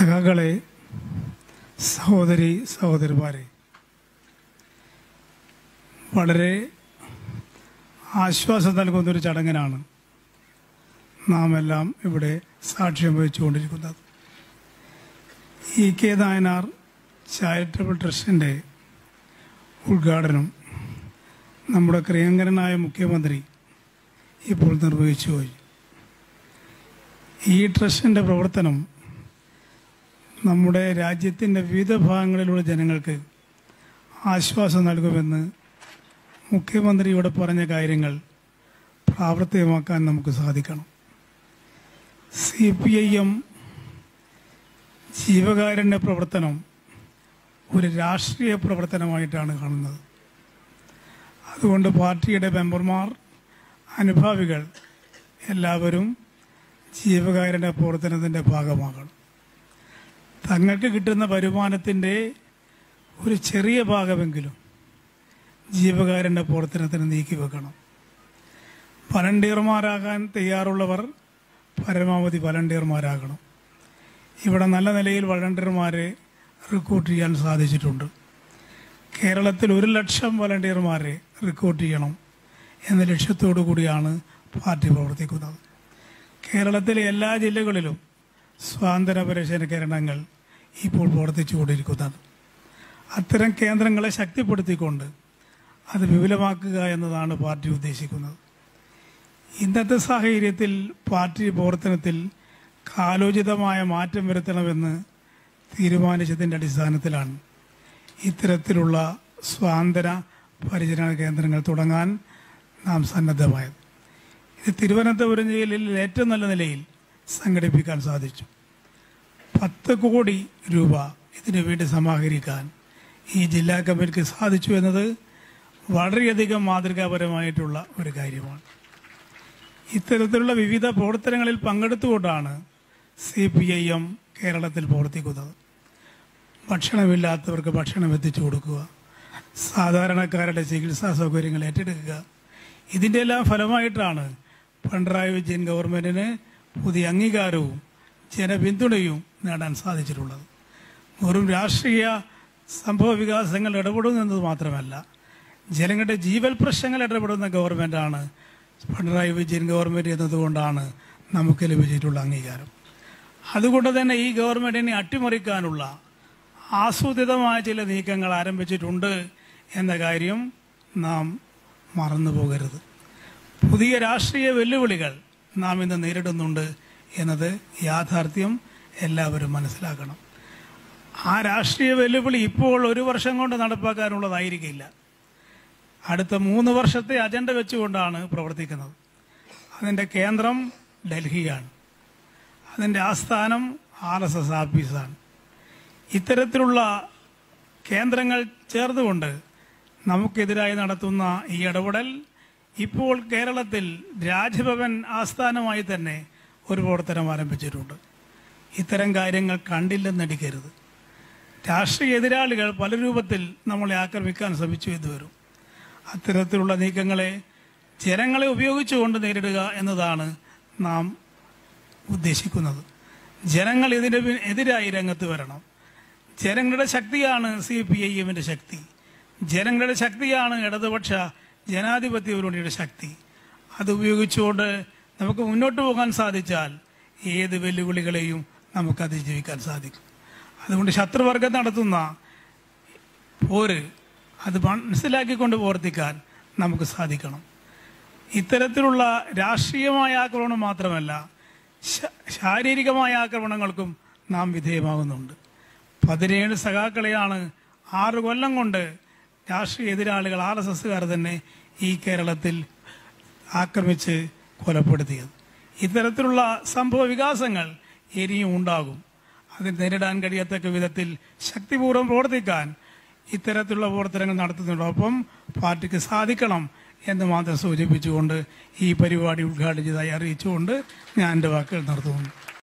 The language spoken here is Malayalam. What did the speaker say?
സഖാക്കളെ സഹോദരി സഹോദരന്മാരെ വളരെ ആശ്വാസം നൽകുന്നൊരു ചടങ്ങിനാണ് നാം എല്ലാം ഇവിടെ സാക്ഷ്യം വഹിച്ചുകൊണ്ടിരിക്കുന്നത് ഇ കെ നായനാർ ചാരിറ്റബിൾ ട്രസ്റ്റിൻ്റെ ഉദ്ഘാടനം നമ്മുടെ പ്രിയങ്കരനായ മുഖ്യമന്ത്രി ഇപ്പോൾ നിർവഹിച്ചു പോയി ഈ ട്രസ്റ്റിൻ്റെ പ്രവർത്തനം നമ്മുടെ രാജ്യത്തിൻ്റെ വിവിധ ഭാഗങ്ങളിലുള്ള ജനങ്ങൾക്ക് ആശ്വാസം നൽകുമെന്ന് മുഖ്യമന്ത്രി ഇവിടെ പറഞ്ഞ കാര്യങ്ങൾ പ്രാവർത്തികമാക്കാൻ നമുക്ക് സാധിക്കണം സി പി ഐ എം ജീവകാരുണ്യ പ്രവർത്തനം ഒരു രാഷ്ട്രീയ പ്രവർത്തനമായിട്ടാണ് കാണുന്നത് അതുകൊണ്ട് പാർട്ടിയുടെ മെമ്പർമാർ അനുഭാവികൾ എല്ലാവരും ജീവകാരുണ്യ പ്രവർത്തനത്തിൻ്റെ ഭാഗമാകണം തങ്ങൾക്ക് കിട്ടുന്ന വരുമാനത്തിൻ്റെ ഒരു ചെറിയ ഭാഗമെങ്കിലും ജീവകാരുണ്യ പ്രവർത്തനത്തിന് നീക്കി വെക്കണം വളണ്ടിയർമാരാകാൻ തയ്യാറുള്ളവർ പരമാവധി വളണ്ടിയർമാരാകണം ഇവിടെ നല്ല നിലയിൽ വളണ്ടിയർമാരെ റിക്രൂട്ട് ചെയ്യാൻ സാധിച്ചിട്ടുണ്ട് കേരളത്തിൽ ഒരു ലക്ഷം വളണ്ടിയർമാരെ റിക്രൂട്ട് ചെയ്യണം എന്ന ലക്ഷ്യത്തോടു കൂടിയാണ് പാർട്ടി പ്രവർത്തിക്കുന്നത് കേരളത്തിലെ എല്ലാ ജില്ലകളിലും സ്വാതന്ത്ര്യ പരിശീലന കേന്ദ്രങ്ങൾ ഇപ്പോൾ പ്രവർത്തിച്ചുകൊണ്ടിരിക്കുന്നത് അത്തരം കേന്ദ്രങ്ങളെ ശക്തിപ്പെടുത്തിക്കൊണ്ട് അത് വിപുലമാക്കുക എന്നതാണ് പാർട്ടി ഉദ്ദേശിക്കുന്നത് ഇന്നത്തെ സാഹചര്യത്തിൽ പാർട്ടി പ്രവർത്തനത്തിൽ കാലോചിതമായ മാറ്റം വരുത്തണമെന്ന് തീരുമാനിച്ചതിൻ്റെ അടിസ്ഥാനത്തിലാണ് ഇത്തരത്തിലുള്ള സ്വാതന്ത്ര്യ പരിചരണ കേന്ദ്രങ്ങൾ തുടങ്ങാൻ നാം സന്നദ്ധമായത് ഇത് തിരുവനന്തപുരം ജില്ലയിൽ ഏറ്റവും നല്ല നിലയിൽ സംഘടിപ്പിക്കാൻ സാധിച്ചു പത്ത് കോടി രൂപ ഇതിനു വേണ്ടി സമാഹരിക്കാൻ ഈ ജില്ലാ കമ്മിറ്റിക്ക് സാധിച്ചു എന്നത് വളരെയധികം മാതൃകാപരമായിട്ടുള്ള ഒരു കാര്യമാണ് ഇത്തരത്തിലുള്ള വിവിധ പ്രവർത്തനങ്ങളിൽ പങ്കെടുത്തുകൊണ്ടാണ് സി പി ഐ എം കേരളത്തിൽ പ്രവർത്തിക്കുന്നത് ഭക്ഷണമില്ലാത്തവർക്ക് ഭക്ഷണം എത്തിച്ചു കൊടുക്കുക സാധാരണക്കാരുടെ ചികിത്സാ സൗകര്യങ്ങൾ ഏറ്റെടുക്കുക ഇതിൻ്റെ എല്ലാം ഫലമായിട്ടാണ് പിണറായി വിജയൻ ഗവൺമെൻറ്റിന് പുതിയ അംഗീകാരവും ജനപിന്തുണയും നേടാൻ സാധിച്ചിട്ടുള്ളത് വെറും രാഷ്ട്രീയ സംഭവ വികാസങ്ങൾ ഇടപെടുന്നത് മാത്രമല്ല ജനങ്ങളുടെ ജീവൽ പ്രശ്നങ്ങൾ ഇടപെടുന്ന ഗവൺമെൻറ്റാണ് പിണറായി വിജയൻ ഗവൺമെൻറ് എന്നതുകൊണ്ടാണ് നമുക്ക് ലഭിച്ചിട്ടുള്ള അംഗീകാരം അതുകൊണ്ട് തന്നെ ഈ ഗവൺമെൻറ്റിനെ അട്ടിമറിക്കാനുള്ള ആസൂത്രിതമായ ചില നീക്കങ്ങൾ ആരംഭിച്ചിട്ടുണ്ട് എന്ന കാര്യം നാം മറന്നു പോകരുത് പുതിയ രാഷ്ട്രീയ വെല്ലുവിളികൾ നാം ഇന്ന് നേരിടുന്നുണ്ട് എന്നത് യാഥാർത്ഥ്യം എല്ലാവരും മനസ്സിലാക്കണം ആ രാഷ്ട്രീയ വെല്ലുവിളി ഇപ്പോൾ ഒരു വർഷം കൊണ്ട് നടപ്പാക്കാനുള്ളതായിരിക്കില്ല അടുത്ത മൂന്ന് വർഷത്തെ അജണ്ട വെച്ചുകൊണ്ടാണ് പ്രവർത്തിക്കുന്നത് അതിൻ്റെ കേന്ദ്രം ഡൽഹിയാണ് അതിൻ്റെ ആസ്ഥാനം ആർ എസ് എസ് ആഫീസാണ് ഇത്തരത്തിലുള്ള കേന്ദ്രങ്ങൾ ചേർന്നുകൊണ്ട് നമുക്കെതിരായി നടത്തുന്ന ഈ ഇടപെടൽ ഇപ്പോൾ കേരളത്തിൽ രാജ്ഭവൻ ആസ്ഥാനമായി തന്നെ ഒരു പ്രവർത്തനം ആരംഭിച്ചിട്ടുണ്ട് ഇത്തരം കാര്യങ്ങൾ കണ്ടില്ലെന്നടിക്കരുത് രാഷ്ട്രീയ എതിരാളികൾ പല രൂപത്തിൽ നമ്മളെ ആക്രമിക്കാൻ ശ്രമിച്ചു എന്ന് വരും അത്തരത്തിലുള്ള നീക്കങ്ങളെ ജനങ്ങളെ ഉപയോഗിച്ചുകൊണ്ട് നേരിടുക എന്നതാണ് നാം ഉദ്ദേശിക്കുന്നത് ജനങ്ങൾ ഇതിന് പി- എതിരായി രംഗത്ത് വരണം ജനങ്ങളുടെ ശക്തിയാണ് സി പി ഐ എമ്മിൻ്റെ ശക്തി ജനങ്ങളുടെ ശക്തിയാണ് ഇടതുപക്ഷ ജനാധിപത്യ മുന്നണിയുടെ ശക്തി അത് ഉപയോഗിച്ചുകൊണ്ട് നമുക്ക് മുന്നോട്ട് പോകാൻ സാധിച്ചാൽ ഏത് വെല്ലുവിളികളെയും നമുക്ക് അതിജീവിക്കാൻ സാധിക്കും അതുകൊണ്ട് ശത്രുവർഗം നടത്തുന്ന പോര് അത് മനസ്സിലാക്കിക്കൊണ്ട് പ്രവർത്തിക്കാൻ നമുക്ക് സാധിക്കണം ഇത്തരത്തിലുള്ള രാഷ്ട്രീയമായ ആക്രമണം മാത്രമല്ല ശ- ശാരീരികമായ ആക്രമണങ്ങൾക്കും നാം വിധേയമാകുന്നുണ്ട് പതിനേഴ് സഖാക്കളെയാണ് ആറ് കൊല്ലം കൊണ്ട് രാഷ്ട്രീയ എതിരാളികൾ ആർ എസ് എസ്സുകാർ തന്നെ ഈ കേരളത്തിൽ ആക്രമിച്ച് കൊലപ്പെടുത്തിയത് ഇത്തരത്തിലുള്ള സംഭവ വികാസങ്ങൾ ഇനിയും ഉണ്ടാകും അത് നേരിടാൻ കഴിയത്തക്ക വിധത്തിൽ ശക്തിപൂർവ്വം പ്രവർത്തിക്കാൻ ഇത്തരത്തിലുള്ള പ്രവർത്തനങ്ങൾ നടത്തുന്നതോടൊപ്പം പാർട്ടിക്ക് സാധിക്കണം എന്ന് മാത്രം സൂചിപ്പിച്ചുകൊണ്ട് ഈ പരിപാടി ഉദ്ഘാടനം ചെയ്തതായി അറിയിച്ചുകൊണ്ട് ഞാൻ എൻ്റെ വാക്കുകൾ നിർത്തുന്നു